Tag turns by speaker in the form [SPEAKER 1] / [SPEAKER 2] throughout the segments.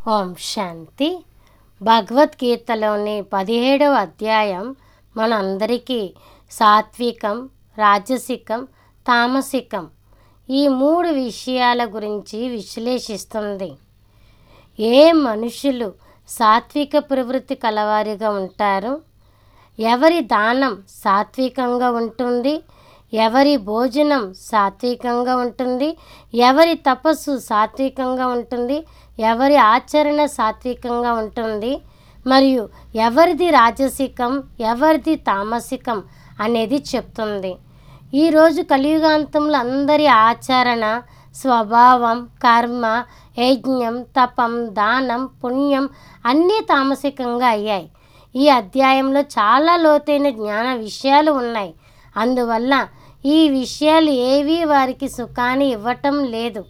[SPEAKER 1] ఓం శాంతి భగవద్గీతలోని పదిహేడవ అధ్యాయం మనందరికీ సాత్వికం రాజసికం తామసికం ఈ మూడు విషయాల గురించి విశ్లేషిస్తుంది ఏ మనుషులు సాత్విక ప్రవృత్తి కలవారిగా ఉంటారు ఎవరి దానం సాత్వికంగా ఉంటుంది ఎవరి భోజనం సాత్వికంగా ఉంటుంది ఎవరి తపస్సు సాత్వికంగా ఉంటుంది ఎవరి ఆచరణ సాత్వికంగా ఉంటుంది మరియు ఎవరిది రాజసికం ఎవరిది తామసికం అనేది చెప్తుంది ఈరోజు కలియుగాంతంలో అందరి ఆచరణ స్వభావం కర్మ యజ్ఞం తపం దానం పుణ్యం అన్నీ తామసికంగా అయ్యాయి ఈ అధ్యాయంలో చాలా లోతైన జ్ఞాన విషయాలు ఉన్నాయి అందువల్ల ఈ విషయాలు ఏవి వారికి సుఖాన్ని ఇవ్వటం లేదు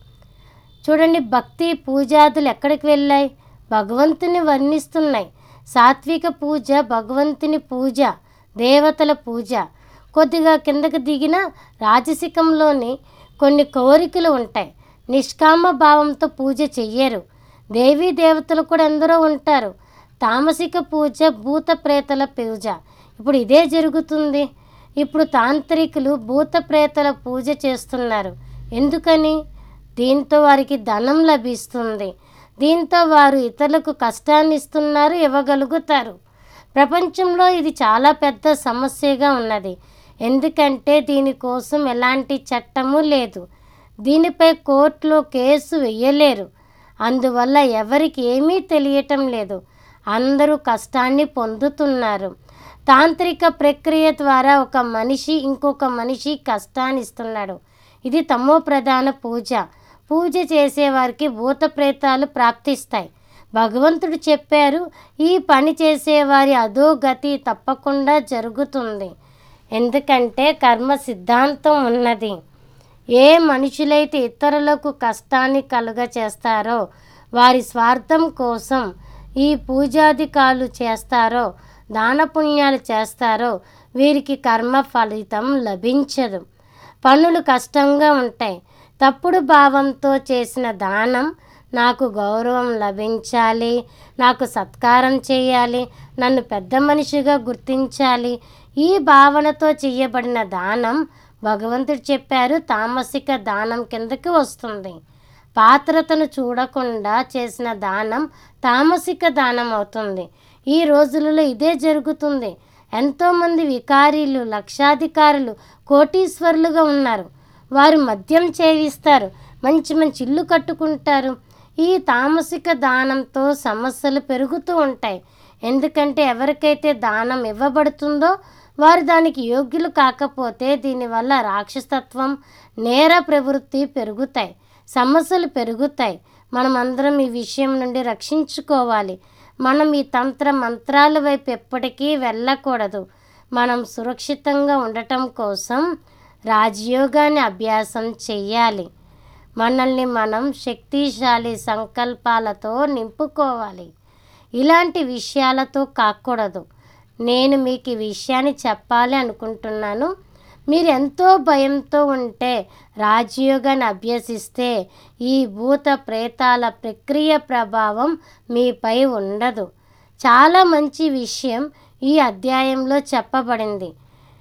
[SPEAKER 1] చూడండి భక్తి పూజాదులు ఎక్కడికి వెళ్ళాయి భగవంతుని వర్ణిస్తున్నాయి సాత్విక పూజ భగవంతుని పూజ దేవతల పూజ కొద్దిగా కిందకి దిగిన రాజసికంలోని కొన్ని కోరికలు ఉంటాయి నిష్కామ భావంతో పూజ చెయ్యరు దేవీ దేవతలు కూడా ఎందరో ఉంటారు తామసిక పూజ భూత ప్రేతల పూజ ఇప్పుడు ఇదే జరుగుతుంది ఇప్పుడు తాంత్రికులు భూత ప్రేతల పూజ చేస్తున్నారు ఎందుకని దీంతో వారికి ధనం లభిస్తుంది దీంతో వారు ఇతరులకు కష్టాన్ని ఇస్తున్నారు ఇవ్వగలుగుతారు ప్రపంచంలో ఇది చాలా పెద్ద సమస్యగా ఉన్నది ఎందుకంటే దీనికోసం ఎలాంటి చట్టము లేదు దీనిపై కోర్టులో కేసు వెయ్యలేరు అందువల్ల ఎవరికి ఏమీ తెలియటం లేదు అందరూ కష్టాన్ని పొందుతున్నారు తాంత్రిక ప్రక్రియ ద్వారా ఒక మనిషి ఇంకొక మనిషి కష్టాన్ని ఇస్తున్నాడు ఇది తమో ప్రధాన పూజ పూజ చేసేవారికి భూత ప్రేతాలు ప్రాప్తిస్తాయి భగవంతుడు చెప్పారు ఈ పని చేసేవారి అధోగతి తప్పకుండా జరుగుతుంది ఎందుకంటే కర్మ సిద్ధాంతం ఉన్నది ఏ మనుషులైతే ఇతరులకు కష్టాన్ని కలుగ చేస్తారో వారి స్వార్థం కోసం ఈ పూజాధికాలు చేస్తారో దాన పుణ్యాలు చేస్తారో వీరికి కర్మ ఫలితం లభించదు పనులు కష్టంగా ఉంటాయి తప్పుడు భావంతో చేసిన దానం నాకు గౌరవం లభించాలి నాకు సత్కారం చేయాలి నన్ను పెద్ద మనిషిగా గుర్తించాలి ఈ భావనతో చేయబడిన దానం భగవంతుడు చెప్పారు తామసిక దానం కిందకి వస్తుంది పాత్రతను చూడకుండా చేసిన దానం తామసిక దానం అవుతుంది ఈ రోజులలో ఇదే జరుగుతుంది ఎంతోమంది వికారీలు లక్షాధికారులు కోటీశ్వరులుగా ఉన్నారు వారు మద్యం చేయిస్తారు మంచి మంచి ఇల్లు కట్టుకుంటారు ఈ తామసిక దానంతో సమస్యలు పెరుగుతూ ఉంటాయి ఎందుకంటే ఎవరికైతే దానం ఇవ్వబడుతుందో వారు దానికి యోగ్యులు కాకపోతే దీనివల్ల రాక్షసత్వం నేర ప్రవృత్తి పెరుగుతాయి సమస్యలు పెరుగుతాయి మనం అందరం ఈ విషయం నుండి రక్షించుకోవాలి మనం ఈ తంత్ర మంత్రాల వైపు ఎప్పటికీ వెళ్ళకూడదు మనం సురక్షితంగా ఉండటం కోసం రాజయోగాన్ని అభ్యాసం చెయ్యాలి మనల్ని మనం శక్తిశాలి సంకల్పాలతో నింపుకోవాలి ఇలాంటి విషయాలతో కాకూడదు నేను మీకు ఈ విషయాన్ని చెప్పాలి అనుకుంటున్నాను మీరు ఎంతో భయంతో ఉంటే రాజయోగాన్ని అభ్యసిస్తే ఈ భూత ప్రేతాల ప్రక్రియ ప్రభావం మీపై ఉండదు చాలా మంచి విషయం ఈ అధ్యాయంలో చెప్పబడింది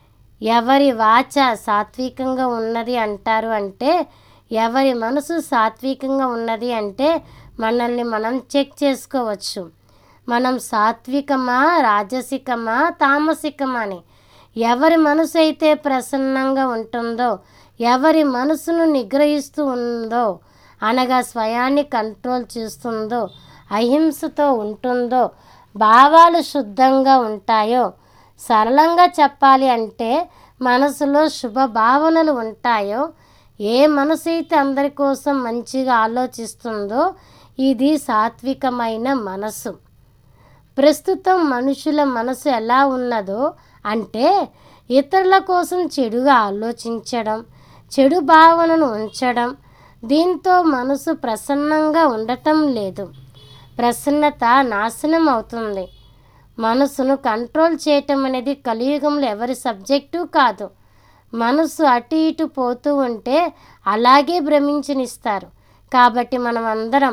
[SPEAKER 1] ఎవరి వాచ సాత్వికంగా ఉన్నది అంటారు అంటే ఎవరి మనసు సాత్వికంగా ఉన్నది అంటే మనల్ని మనం చెక్ చేసుకోవచ్చు మనం సాత్వికమా రాజసికమా తామసికమా అని ఎవరి మనసు అయితే ప్రసన్నంగా ఉంటుందో ఎవరి మనసును నిగ్రహిస్తూ ఉందో అనగా స్వయాన్ని కంట్రోల్ చేస్తుందో అహింసతో ఉంటుందో భావాలు శుద్ధంగా ఉంటాయో సరళంగా చెప్పాలి అంటే మనసులో శుభ భావనలు ఉంటాయో ఏ మనసు అయితే అందరి కోసం మంచిగా ఆలోచిస్తుందో ఇది సాత్వికమైన మనసు ప్రస్తుతం మనుషుల మనసు ఎలా ఉన్నదో అంటే ఇతరుల కోసం చెడుగా ఆలోచించడం చెడు భావనను ఉంచడం దీంతో మనసు ప్రసన్నంగా ఉండటం లేదు ప్రసన్నత నాశనం అవుతుంది మనసును కంట్రోల్ చేయటం అనేది కలియుగంలో ఎవరి సబ్జెక్టు కాదు మనసు అటు ఇటు పోతూ ఉంటే అలాగే భ్రమించనిస్తారు కాబట్టి మనం అందరం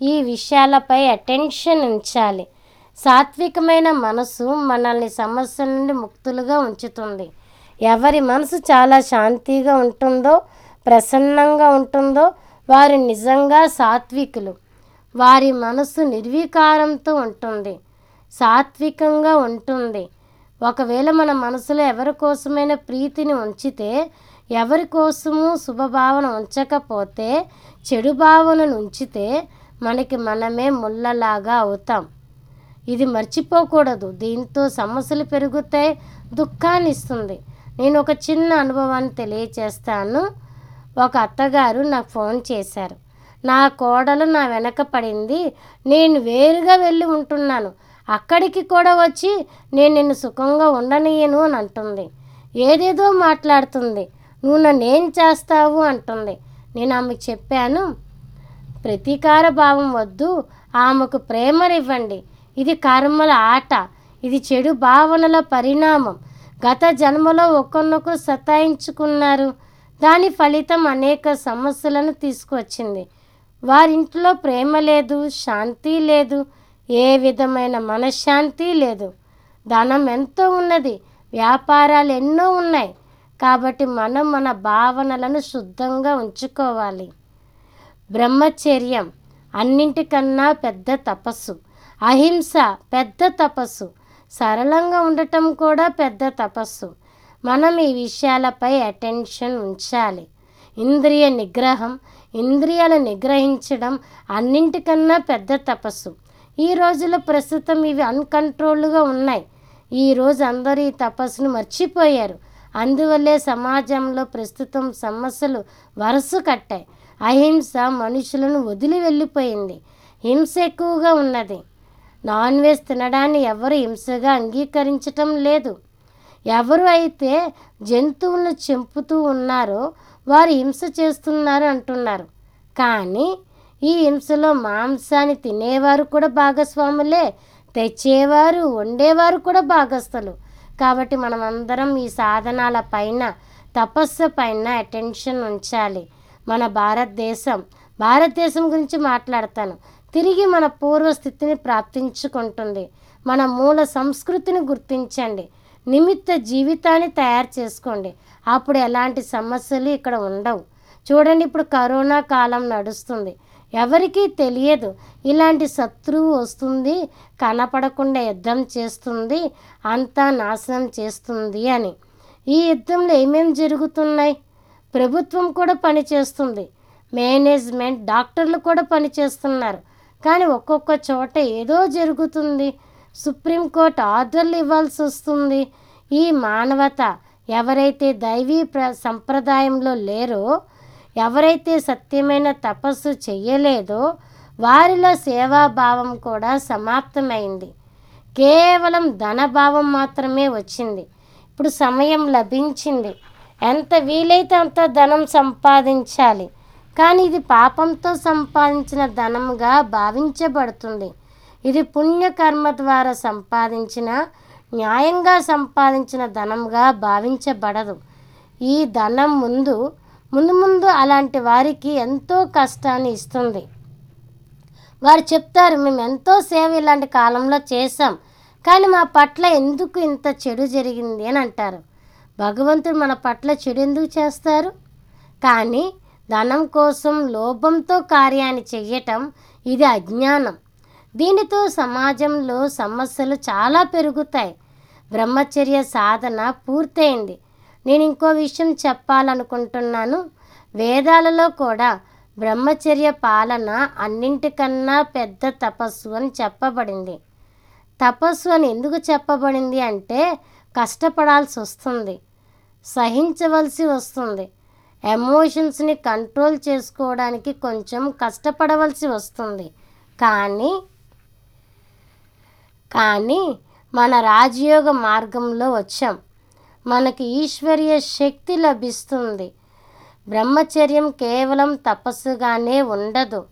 [SPEAKER 1] ఈ విషయాలపై అటెన్షన్ ఉంచాలి సాత్వికమైన మనసు మనల్ని సమస్యల నుండి ముక్తులుగా ఉంచుతుంది ఎవరి మనసు చాలా శాంతిగా ఉంటుందో ప్రసన్నంగా ఉంటుందో వారు నిజంగా సాత్వికులు వారి మనసు నిర్వీకారంతో ఉంటుంది సాత్వికంగా ఉంటుంది ఒకవేళ మన మనసులో ఎవరి కోసమైనా ప్రీతిని ఉంచితే ఎవరి కోసము శుభభావన ఉంచకపోతే చెడు భావనను ఉంచితే మనకి మనమే ముళ్ళలాగా అవుతాం ఇది మర్చిపోకూడదు దీంతో సమస్యలు పెరుగుతాయి దుఃఖాన్ని ఇస్తుంది నేను ఒక చిన్న అనుభవాన్ని తెలియచేస్తాను ఒక అత్తగారు నాకు ఫోన్ చేశారు నా కోడలు నా వెనక పడింది నేను వేరుగా వెళ్ళి ఉంటున్నాను అక్కడికి కూడా వచ్చి నేను నిన్ను సుఖంగా ఉండనీయను అని అంటుంది ఏదేదో మాట్లాడుతుంది నువ్వు నన్ను ఏం చేస్తావు అంటుంది నేను ఆమెకు చెప్పాను ప్రతీకార భావం వద్దు ఆమెకు ప్రేమనివ్వండి ఇది కర్మల ఆట ఇది చెడు భావనల పరిణామం గత జన్మలో ఒకరినొకరు సతాయించుకున్నారు దాని ఫలితం అనేక సమస్యలను తీసుకువచ్చింది వారింట్లో ప్రేమ లేదు శాంతి లేదు ఏ విధమైన మనశ్శాంతి లేదు ధనం ఎంతో ఉన్నది వ్యాపారాలు ఎన్నో ఉన్నాయి కాబట్టి మనం మన భావనలను శుద్ధంగా ఉంచుకోవాలి బ్రహ్మచర్యం అన్నింటికన్నా పెద్ద తపస్సు అహింస పెద్ద తపస్సు సరళంగా ఉండటం కూడా పెద్ద తపస్సు మనం ఈ విషయాలపై అటెన్షన్ ఉంచాలి ఇంద్రియ నిగ్రహం ఇంద్రియాలు నిగ్రహించడం అన్నింటికన్నా పెద్ద తపస్సు ఈ రోజుల్లో ప్రస్తుతం ఇవి అన్కంట్రోల్డ్గా ఉన్నాయి ఈ రోజు అందరూ ఈ తపస్సును మర్చిపోయారు అందువల్లే సమాజంలో ప్రస్తుతం సమస్యలు వరుస కట్టాయి అహింస మనుషులను వదిలి వెళ్ళిపోయింది హింస ఎక్కువగా ఉన్నది నాన్ వెజ్ తినడాన్ని ఎవరు హింసగా అంగీకరించటం లేదు ఎవరు అయితే జంతువులను చంపుతూ ఉన్నారో వారు హింస చేస్తున్నారు అంటున్నారు కానీ ఈ హింసలో మాంసాన్ని తినేవారు కూడా భాగస్వాములే తెచ్చేవారు వండేవారు కూడా భాగస్థులు కాబట్టి మనం అందరం ఈ సాధనాల పైన తపస్సు పైన అటెన్షన్ ఉంచాలి మన భారతదేశం భారతదేశం గురించి మాట్లాడతాను తిరిగి మన పూర్వస్థితిని ప్రాప్తించుకుంటుంది మన మూల సంస్కృతిని గుర్తించండి నిమిత్త జీవితాన్ని తయారు చేసుకోండి అప్పుడు ఎలాంటి సమస్యలు ఇక్కడ ఉండవు చూడండి ఇప్పుడు కరోనా కాలం నడుస్తుంది ఎవరికీ తెలియదు ఇలాంటి శత్రువు వస్తుంది కనపడకుండా యుద్ధం చేస్తుంది అంతా నాశనం చేస్తుంది అని ఈ యుద్ధంలో ఏమేమి జరుగుతున్నాయి ప్రభుత్వం కూడా పనిచేస్తుంది మేనేజ్మెంట్ డాక్టర్లు కూడా పనిచేస్తున్నారు కానీ ఒక్కొక్క చోట ఏదో జరుగుతుంది సుప్రీంకోర్టు ఆర్డర్లు ఇవ్వాల్సి వస్తుంది ఈ మానవత ఎవరైతే దైవీ ప్ర సంప్రదాయంలో లేరో ఎవరైతే సత్యమైన తపస్సు చెయ్యలేదో వారిలో సేవాభావం కూడా సమాప్తమైంది కేవలం ధనభావం మాత్రమే వచ్చింది ఇప్పుడు సమయం లభించింది ఎంత వీలైతే అంత ధనం సంపాదించాలి కానీ ఇది పాపంతో సంపాదించిన ధనంగా భావించబడుతుంది ఇది పుణ్యకర్మ ద్వారా సంపాదించిన న్యాయంగా సంపాదించిన ధనంగా భావించబడదు ఈ ధనం ముందు ముందు ముందు అలాంటి వారికి ఎంతో కష్టాన్ని ఇస్తుంది వారు చెప్తారు మేము ఎంతో సేవ ఇలాంటి కాలంలో చేశాం కానీ మా పట్ల ఎందుకు ఇంత చెడు జరిగింది అని అంటారు భగవంతుడు మన పట్ల చెడు ఎందుకు చేస్తారు కానీ ధనం కోసం లోభంతో కార్యాన్ని చెయ్యటం ఇది అజ్ఞానం దీనితో సమాజంలో సమస్యలు చాలా పెరుగుతాయి బ్రహ్మచర్య సాధన పూర్తయింది నేను ఇంకో విషయం చెప్పాలనుకుంటున్నాను వేదాలలో కూడా బ్రహ్మచర్య పాలన అన్నింటికన్నా పెద్ద తపస్సు అని చెప్పబడింది తపస్సు అని ఎందుకు చెప్పబడింది అంటే కష్టపడాల్సి వస్తుంది సహించవలసి వస్తుంది ఎమోషన్స్ని కంట్రోల్ చేసుకోవడానికి కొంచెం కష్టపడవలసి వస్తుంది కానీ కానీ మన రాజయోగ మార్గంలో వచ్చాం మనకి ఈశ్వర్య శక్తి లభిస్తుంది బ్రహ్మచర్యం కేవలం తపస్సుగానే ఉండదు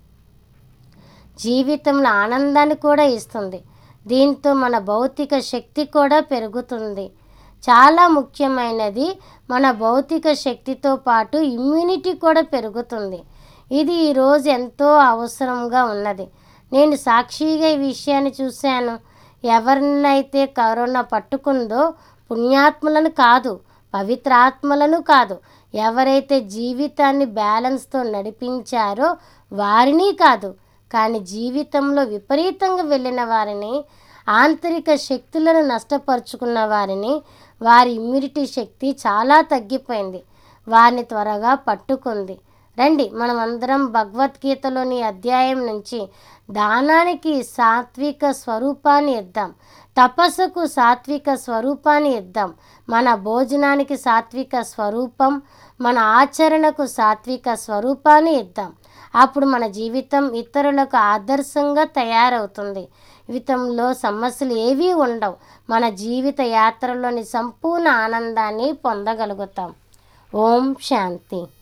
[SPEAKER 1] జీవితంలో ఆనందాన్ని కూడా ఇస్తుంది దీంతో మన భౌతిక శక్తి కూడా పెరుగుతుంది చాలా ముఖ్యమైనది మన భౌతిక శక్తితో పాటు ఇమ్యూనిటీ కూడా పెరుగుతుంది ఇది ఈరోజు ఎంతో అవసరంగా ఉన్నది నేను సాక్షిగా ఈ విషయాన్ని చూశాను ఎవరినైతే కరోనా పట్టుకుందో పుణ్యాత్ములను కాదు పవిత్రాత్మలను కాదు ఎవరైతే జీవితాన్ని బ్యాలెన్స్తో నడిపించారో వారిని కాదు కానీ జీవితంలో విపరీతంగా వెళ్ళిన వారిని ఆంతరిక శక్తులను నష్టపరుచుకున్న వారిని వారి ఇమ్యూనిటీ శక్తి చాలా తగ్గిపోయింది వారిని త్వరగా పట్టుకుంది రండి మనం అందరం భగవద్గీతలోని అధ్యాయం నుంచి దానానికి సాత్విక స్వరూపాన్ని ఇద్దాం తపస్సుకు సాత్విక స్వరూపాన్ని ఇద్దాం మన భోజనానికి సాత్విక స్వరూపం మన ఆచరణకు సాత్విక స్వరూపాన్ని ఇద్దాం అప్పుడు మన జీవితం ఇతరులకు ఆదర్శంగా తయారవుతుంది జీవితంలో సమస్యలు ఏవీ ఉండవు మన జీవిత యాత్రలోని సంపూర్ణ ఆనందాన్ని పొందగలుగుతాం ఓం శాంతి